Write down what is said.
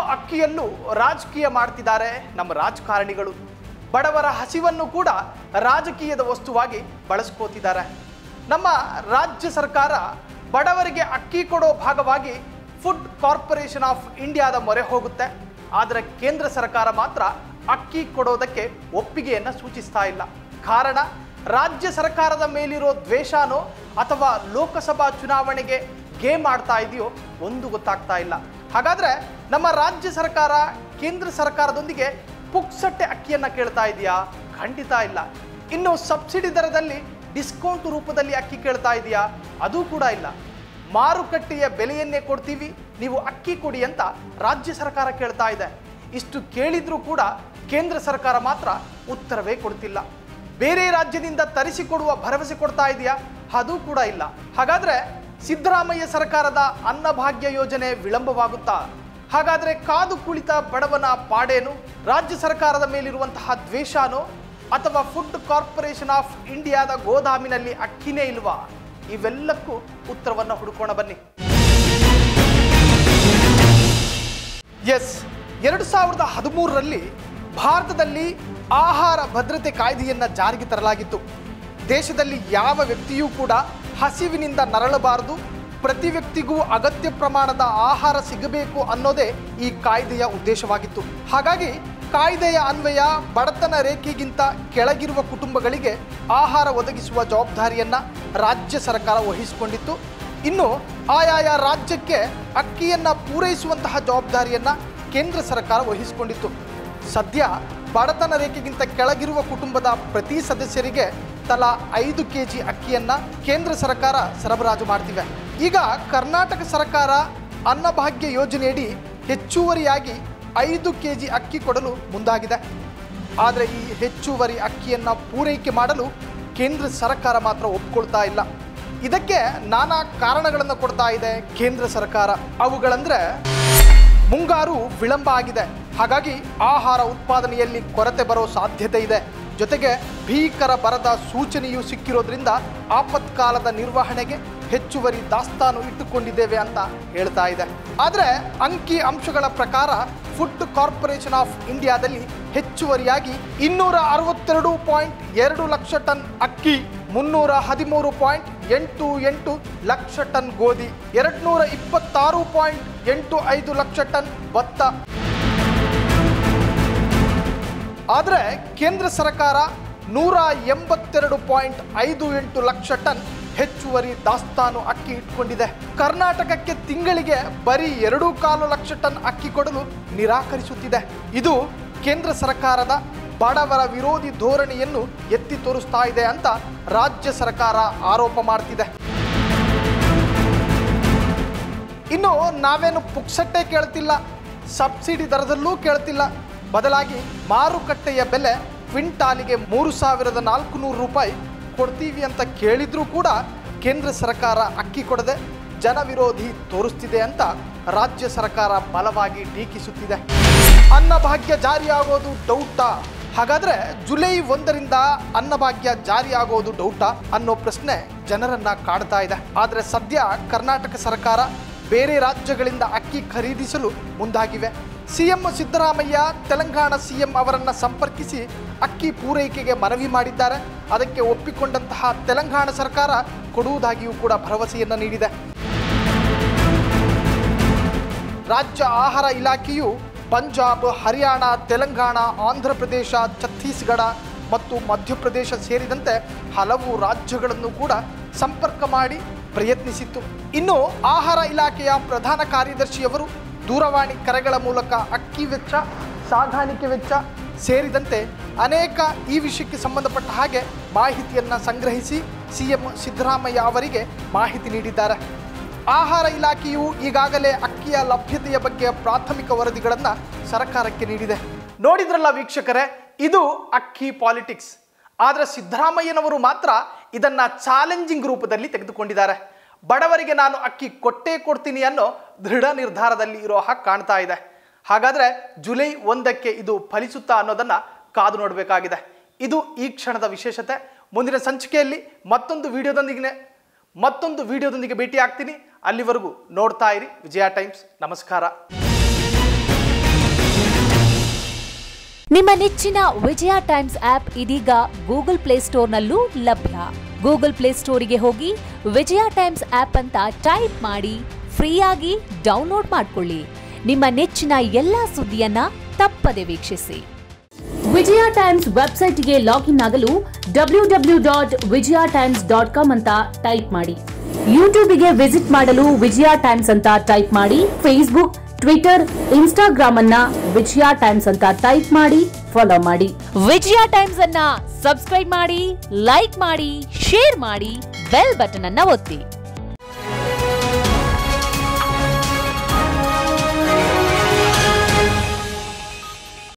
ಅಕ್ಕಿಯಲ್ಲೂ ರಾಜಕೀಯ ಮಾಡ್ತಿದ್ದಾರೆ ನಮ್ಮ ರಾಜಕಾರಣಿಗಳು ಬಡವರ ಹಸಿವನ್ನು ಕೂಡ ರಾಜಕೀಯದ ವಸ್ತುವಾಗಿ ಬಳಸ್ಕೋತಿದ್ದಾರೆ ನಮ್ಮ ರಾಜ್ಯ ಸರ್ಕಾರ ಬಡವರಿಗೆ ಅಕ್ಕಿ ಕೊಡೋ ಭಾಗವಾಗಿ ಫುಡ್ ಕಾರ್ಪೊರೇಷನ್ ಆಫ್ ಇಂಡಿಯಾದ ಮೊರೆ ಹೋಗುತ್ತೆ ಆದರೆ ಕೇಂದ್ರ ಸರ್ಕಾರ ಮಾತ್ರ ಅಕ್ಕಿ ಕೊಡೋದಕ್ಕೆ ಒಪ್ಪಿಗೆಯನ್ನು ಸೂಚಿಸ್ತಾ ಇಲ್ಲ ಕಾರಣ ರಾಜ್ಯ ಸರ್ಕಾರದ ಮೇಲಿರೋ ದ್ವೇಷನೋ ಅಥವಾ ಲೋಕಸಭಾ ಚುನಾವಣೆಗೆ ಗೇಮ್ ಆಡ್ತಾ ಇದೆಯೋ ಒಂದು ಗೊತ್ತಾಗ್ತಾ ಇಲ್ಲ ಹಾಗಾದ್ರೆ ನಮ್ಮ ರಾಜ್ಯ ಸರ್ಕಾರ ಕೇಂದ್ರ ಸರ್ಕಾರದೊಂದಿಗೆ ಪುಕ್ಸಟ್ಟೆ ಅಕ್ಕಿಯನ್ನ ಕೇಳ್ತಾ ಇದೆಯಾ ಖಂಡಿತ ಇಲ್ಲ ಇನ್ನು ಸಬ್ಸಿಡಿ ದರದಲ್ಲಿ ಡಿಸ್ಕೌಂಟ್ ರೂಪದಲ್ಲಿ ಅಕ್ಕಿ ಕೇಳ್ತಾ ಇದೆಯಾ ಅದು ಕೂಡ ಇಲ್ಲ ಮಾರುಕಟ್ಟೆಯ ಬೆಲೆಯನ್ನೇ ಕೊಡ್ತೀವಿ ನೀವು ಅಕ್ಕಿ ಕೊಡಿ ಅಂತ ರಾಜ್ಯ ಸರ್ಕಾರ ಕೇಳ್ತಾ ಇದೆ ಇಷ್ಟು ಕೇಳಿದ್ರೂ ಕೂಡ ಕೇಂದ್ರ ಸರ್ಕಾರ ಮಾತ್ರ ಉತ್ತರವೇ ಕೊಡ್ತಿಲ್ಲ ಬೇರೆ ರಾಜ್ಯದಿಂದ ತರಿಸಿಕೊಡುವ ಭರವಸೆ ಕೊಡ್ತಾ ಇದೆಯಾ ಅದು ಕೂಡ ಇಲ್ಲ ಹಾಗಾದ್ರೆ ಸಿದ್ದರಾಮಯ್ಯ ಸರ್ಕಾರದ ಅನ್ನಭಾಗ್ಯ ಯೋಜನೆ ವಿಳಂಬವಾಗುತ್ತಾ ಹಾಗಾದ್ರೆ ಕಾದು ಕುಳಿತ ಬಡವನ ಪಾಡೇನು ರಾಜ್ಯ ಸರ್ಕಾರದ ಮೇಲಿರುವಂತಹ ದ್ವೇಷನೋ ಅಥವಾ ಫುಡ್ ಕಾರ್ಪೊರೇಷನ್ ಆಫ್ ಇಂಡಿಯಾದ ಗೋದಾಮಿನಲ್ಲಿ ಅಕ್ಕಿನೇ ಇಲ್ವಾ ಇವೆಲ್ಲಕ್ಕೂ ಉತ್ತರವನ್ನು ಹುಡುಕೋಣ ಬನ್ನಿ ಎಸ್ ಎರಡು ಸಾವಿರದ ಹದಿಮೂರರಲ್ಲಿ ಭಾರತದಲ್ಲಿ ಆಹಾರ ಭದ್ರತೆ ಕಾಯ್ದೆಯನ್ನು ಜಾರಿಗೆ ತರಲಾಗಿತ್ತು ದೇಶದಲ್ಲಿ ಯಾವ ವ್ಯಕ್ತಿಯೂ ಕೂಡ ಹಸಿವಿನಿಂದ ನರಳಬಾರದು ಪ್ರತಿ ವ್ಯಕ್ತಿಗೂ ಅಗತ್ಯ ಪ್ರಮಾಣದ ಆಹಾರ ಸಿಗಬೇಕು ಅನ್ನೋದೇ ಈ ಕಾಯ್ದೆಯ ಉದ್ದೇಶವಾಗಿತ್ತು ಹಾಗಾಗಿ ಕಾಯ್ದೆಯ ಅನ್ವಯ ಬಡತನ ರೇಖೆಗಿಂತ ಕೆಳಗಿರುವ ಕುಟುಂಬಗಳಿಗೆ ಆಹಾರ ಒದಗಿಸುವ ಜವಾಬ್ದಾರಿಯನ್ನ ರಾಜ್ಯ ಸರ್ಕಾರ ವಹಿಸಿಕೊಂಡಿತ್ತು ಇನ್ನು ಆಯಾಯ ರಾಜ್ಯಕ್ಕೆ ಅಕ್ಕಿಯನ್ನ ಪೂರೈಸುವಂತಹ ಜವಾಬ್ದಾರಿಯನ್ನ ಕೇಂದ್ರ ಸರ್ಕಾರ ವಹಿಸಿಕೊಂಡಿತ್ತು ಸದ್ಯ ಬಡತನ ರೇಖೆಗಿಂತ ಕೆಳಗಿರುವ ಕುಟುಂಬದ ಪ್ರತಿ ಸದಸ್ಯರಿಗೆ ತಲಾ ಐದು ಕೆ ಜಿ ಅಕ್ಕಿಯನ್ನ ಕೇಂದ್ರ ಸರ್ಕಾರ ಸರಬರಾಜು ಮಾಡ್ತಿವೆ ಈಗ ಕರ್ನಾಟಕ ಸರ್ಕಾರ ಅನ್ನಭಾಗ್ಯ ಯೋಜನೆಯಡಿ ಹೆಚ್ಚುವರಿಯಾಗಿ ಐದು ಕೆ ಜಿ ಅಕ್ಕಿ ಕೊಡಲು ಮುಂದಾಗಿದೆ ಆದರೆ ಈ ಹೆಚ್ಚುವರಿ ಅಕ್ಕಿಯನ್ನು ಪೂರೈಕೆ ಮಾಡಲು ಕೇಂದ್ರ ಸರ್ಕಾರ ಮಾತ್ರ ಒಪ್ಕೊಳ್ತಾ ಇಲ್ಲ ಇದಕ್ಕೆ ನಾನಾ ಕಾರಣಗಳನ್ನು ಕೊಡ್ತಾ ಇದೆ ಕೇಂದ್ರ ಸರ್ಕಾರ ಅವುಗಳಂದ್ರೆ ಮುಂಗಾರು ವಿಳಂಬ ಆಗಿದೆ ಹಾಗಾಗಿ ಆಹಾರ ಉತ್ಪಾದನೆಯಲ್ಲಿ ಕೊರತೆ ಬರೋ ಸಾಧ್ಯತೆ ಇದೆ ಜೊತೆಗೆ ಭೀಕರ ಬರದ ಸೂಚನೆಯೂ ಸಿಕ್ಕಿರೋದ್ರಿಂದ ಆಪತ್ಕಾಲದ ನಿರ್ವಹಣೆಗೆ ಹೆಚ್ಚುವರಿ ದಾಸ್ತಾನು ಇಟ್ಟುಕೊಂಡಿದ್ದೇವೆ ಅಂತ ಹೇಳ್ತಾ ಇದೆ ಆದರೆ ಅಂಕಿ ಅಂಶಗಳ ಪ್ರಕಾರ ಫುಡ್ ಕಾರ್ಪೊರೇಷನ್ ಆಫ್ ಇಂಡಿಯಾದಲ್ಲಿ ಹೆಚ್ಚುವರಿಯಾಗಿ ಇನ್ನೂರ ಅರವತ್ತೆರಡು ಪಾಯಿಂಟ್ ಎರಡು ಲಕ್ಷ ಟನ್ ಅಕ್ಕಿ ಮುನ್ನೂರ ಹದಿಮೂರು ಪಾಯಿಂಟ್ ಎಂಟು ಎಂಟು ಲಕ್ಷ ಟನ್ ಗೋಧಿ ಎರಡ್ನೂರ ಇಪ್ಪತ್ತಾರು ಪಾಯಿಂಟ್ ಎಂಟು ಐದು ಲಕ್ಷ ಟನ್ ಭತ್ತ ಆದರೆ ಕೇಂದ್ರ ಸರ್ಕಾರ ನೂರ ಎಂಬತ್ತೆರಡು ಪಾಯಿಂಟ್ ಐದು ಎಂಟು ಲಕ್ಷ ಟನ್ ಹೆಚ್ಚುವರಿ ದಾಸ್ತಾನು ಅಕ್ಕಿ ಇಟ್ಕೊಂಡಿದೆ ಕರ್ನಾಟಕಕ್ಕೆ ತಿಂಗಳಿಗೆ ಬರೀ ಎರಡು ಕಾಲು ಲಕ್ಷ ಟನ್ ಅಕ್ಕಿ ಕೊಡಲು ನಿರಾಕರಿಸುತ್ತಿದೆ ಇದು ಕೇಂದ್ರ ಸರ್ಕಾರದ ಬಡವರ ವಿರೋಧಿ ಧೋರಣೆಯನ್ನು ಎತ್ತಿ ತೋರಿಸ್ತಾ ಇದೆ ಅಂತ ರಾಜ್ಯ ಸರ್ಕಾರ ಆರೋಪ ಮಾಡ್ತಿದೆ ಇನ್ನು ನಾವೇನು ಪುಕ್ಸಟ್ಟೆ ಕೇಳ್ತಿಲ್ಲ ಸಬ್ಸಿಡಿ ದರದಲ್ಲೂ ಕೇಳ್ತಿಲ್ಲ ಬದಲಾಗಿ ಮಾರುಕಟ್ಟೆಯ ಬೆಲೆ ಕ್ವಿಂಟಾಲಿಗೆ ಮೂರು ಸಾವಿರದ ನಾಲ್ಕು ನೂರು ರೂಪಾಯಿ ಕೊಡ್ತೀವಿ ಅಂತ ಕೇಳಿದ್ರೂ ಕೂಡ ಕೇಂದ್ರ ಸರ್ಕಾರ ಅಕ್ಕಿ ಕೊಡದೆ ಜನವಿರೋಧಿ ತೋರಿಸ್ತಿದೆ ಅಂತ ರಾಜ್ಯ ಸರ್ಕಾರ ಬಲವಾಗಿ ಟೀಕಿಸುತ್ತಿದೆ ಅನ್ನಭಾಗ್ಯ ಜಾರಿಯಾಗೋದು ಡೌಟಾ ಹಾಗಾದ್ರೆ ಜುಲೈ ಒಂದರಿಂದ ಅನ್ನಭಾಗ್ಯ ಜಾರಿಯಾಗೋದು ಡೌಟಾ ಅನ್ನೋ ಪ್ರಶ್ನೆ ಜನರನ್ನ ಕಾಡ್ತಾ ಇದೆ ಆದರೆ ಸದ್ಯ ಕರ್ನಾಟಕ ಸರ್ಕಾರ ಬೇರೆ ರಾಜ್ಯಗಳಿಂದ ಅಕ್ಕಿ ಖರೀದಿಸಲು ಮುಂದಾಗಿವೆ ಸಿಎಂ ಸಿದ್ದರಾಮಯ್ಯ ತೆಲಂಗಾಣ ಸಿಎಂ ಅವರನ್ನ ಸಂಪರ್ಕಿಸಿ ಅಕ್ಕಿ ಪೂರೈಕೆಗೆ ಮನವಿ ಮಾಡಿದ್ದಾರೆ ಅದಕ್ಕೆ ಒಪ್ಪಿಕೊಂಡಂತಹ ತೆಲಂಗಾಣ ಸರ್ಕಾರ ಕೊಡುವುದಾಗಿಯೂ ಕೂಡ ಭರವಸೆಯನ್ನು ನೀಡಿದೆ ರಾಜ್ಯ ಆಹಾರ ಇಲಾಖೆಯು ಪಂಜಾಬ್ ಹರಿಯಾಣ ತೆಲಂಗಾಣ ಆಂಧ್ರ ಪ್ರದೇಶ ಛತ್ತೀಸ್ಗಢ ಮತ್ತು ಮಧ್ಯಪ್ರದೇಶ ಸೇರಿದಂತೆ ಹಲವು ರಾಜ್ಯಗಳನ್ನು ಕೂಡ ಸಂಪರ್ಕ ಮಾಡಿ ಪ್ರಯತ್ನಿಸಿತ್ತು ಇನ್ನು ಆಹಾರ ಇಲಾಖೆಯ ಪ್ರಧಾನ ಕಾರ್ಯದರ್ಶಿಯವರು ದೂರವಾಣಿ ಕರೆಗಳ ಮೂಲಕ ಅಕ್ಕಿ ವೆಚ್ಚ ಸಾಗಾಣಿಕೆ ವೆಚ್ಚ ಸೇರಿದಂತೆ ಅನೇಕ ಈ ವಿಷಯಕ್ಕೆ ಸಂಬಂಧಪಟ್ಟ ಹಾಗೆ ಮಾಹಿತಿಯನ್ನು ಸಂಗ್ರಹಿಸಿ ಸಿಎಂ ಸಿದ್ದರಾಮಯ್ಯ ಅವರಿಗೆ ಮಾಹಿತಿ ನೀಡಿದ್ದಾರೆ ಆಹಾರ ಇಲಾಖೆಯು ಈಗಾಗಲೇ ಅಕ್ಕಿಯ ಲಭ್ಯತೆಯ ಬಗ್ಗೆ ಪ್ರಾಥಮಿಕ ವರದಿಗಳನ್ನು ಸರ್ಕಾರಕ್ಕೆ ನೀಡಿದೆ ನೋಡಿದ್ರಲ್ಲ ವೀಕ್ಷಕರೇ ಇದು ಅಕ್ಕಿ ಪಾಲಿಟಿಕ್ಸ್ ಆದರೆ ಸಿದ್ದರಾಮಯ್ಯನವರು ಮಾತ್ರ ಇದನ್ನ ಚಾಲೆಂಜಿಂಗ್ ರೂಪದಲ್ಲಿ ತೆಗೆದುಕೊಂಡಿದ್ದಾರೆ ಬಡವರಿಗೆ ನಾನು ಅಕ್ಕಿ ಕೊಟ್ಟೇ ಕೊಡ್ತೀನಿ ಅನ್ನೋ ದೃಢ ನಿರ್ಧಾರದಲ್ಲಿ ಇರೋ ಹಾಗೆ ಕಾಣ್ತಾ ಇದೆ ಹಾಗಾದ್ರೆ ಜುಲೈ ಒಂದಕ್ಕೆ ಇದು ಫಲಿಸುತ್ತಾ ಅನ್ನೋದನ್ನ ಕಾದು ನೋಡಬೇಕಾಗಿದೆ ಇದು ಈ ಕ್ಷಣದ ವಿಶೇಷತೆ ಮುಂದಿನ ಸಂಚಿಕೆಯಲ್ಲಿ ಮತ್ತೊಂದು ವಿಡಿಯೋದೊಂದಿಗೆ ಮತ್ತೊಂದು ವಿಡಿಯೋದೊಂದಿಗೆ ಭೇಟಿ ಆಗ್ತೀನಿ ಅಲ್ಲಿವರೆಗೂ ನೋಡ್ತಾ ಇರಿ ವಿಜಯ ಟೈಮ್ಸ್ ನಮಸ್ಕಾರ ನಿಮ್ಮ ನೆಚ್ಚಿನ ವಿಜಯ ಟೈಮ್ಸ್ ಆಪ್ ಇದೀಗ ಗೂಗಲ್ ಪ್ಲೇಸ್ಟೋರ್ನಲ್ಲೂ ಲಭ್ಯ ಗೂಗಲ್ ಪ್ಲೇಸ್ಟೋರಿಗೆ ಹೋಗಿ ವಿಜಯ ಟೈಮ್ಸ್ ಆಪ್ ಅಂತ ಟೈಪ್ ಮಾಡಿ ಫ್ರೀಯಾಗಿ ಡೌನ್ಲೋಡ್ ಮಾಡಿಕೊಳ್ಳಿ ನಿಮ್ಮ ನೆಚ್ಚಿನ ಎಲ್ಲಾ ಸುದ್ದಿಯನ್ನ ತಪ್ಪದೆ ವೀಕ್ಷಿಸಿ ವಿಜಯ ಟೈಮ್ಸ್ ವೆಬ್ಸೈಟ್ಗೆ ಲಾಗಿನ್ ಆಗಲು W W dot Vijaya times dot com ಅಂತ ಟೈಪ್ ಮಾಡಿ ಯೂಟ್ಯೂಬ್ಗೆ ವಿಸಿಟ್ ಮಾಡಲು ವಿಜಯ ಟೈಮ್ಸ್ ಅಂತ ಟೈಪ್ ಮಾಡಿ ಫೇಸ್ಬುಕ್ ಟ್ವಿಟರ್ ಇನ್ಸ್ಟಾಗ್ರಾಮ್ ಅನ್ನ ವಿಜಯ ಟೈಮ್ಸ್ ಅಂತ ಟೈಪ್ ಮಾಡಿ ಫಾಲೋ ಮಾಡಿ ವಿಜಯ ಟೈಮ್ಸ್ ಅನ್ನ ಸಬ್ಸ್ಕ್ರೈಬ್ ಮಾಡಿ ಲೈಕ್ ಮಾಡಿ ಶೇರ್ ಮಾಡಿ ಬೆಲ್ ಬಟನ್ ಅನ್ನ ಒತ್ತಿ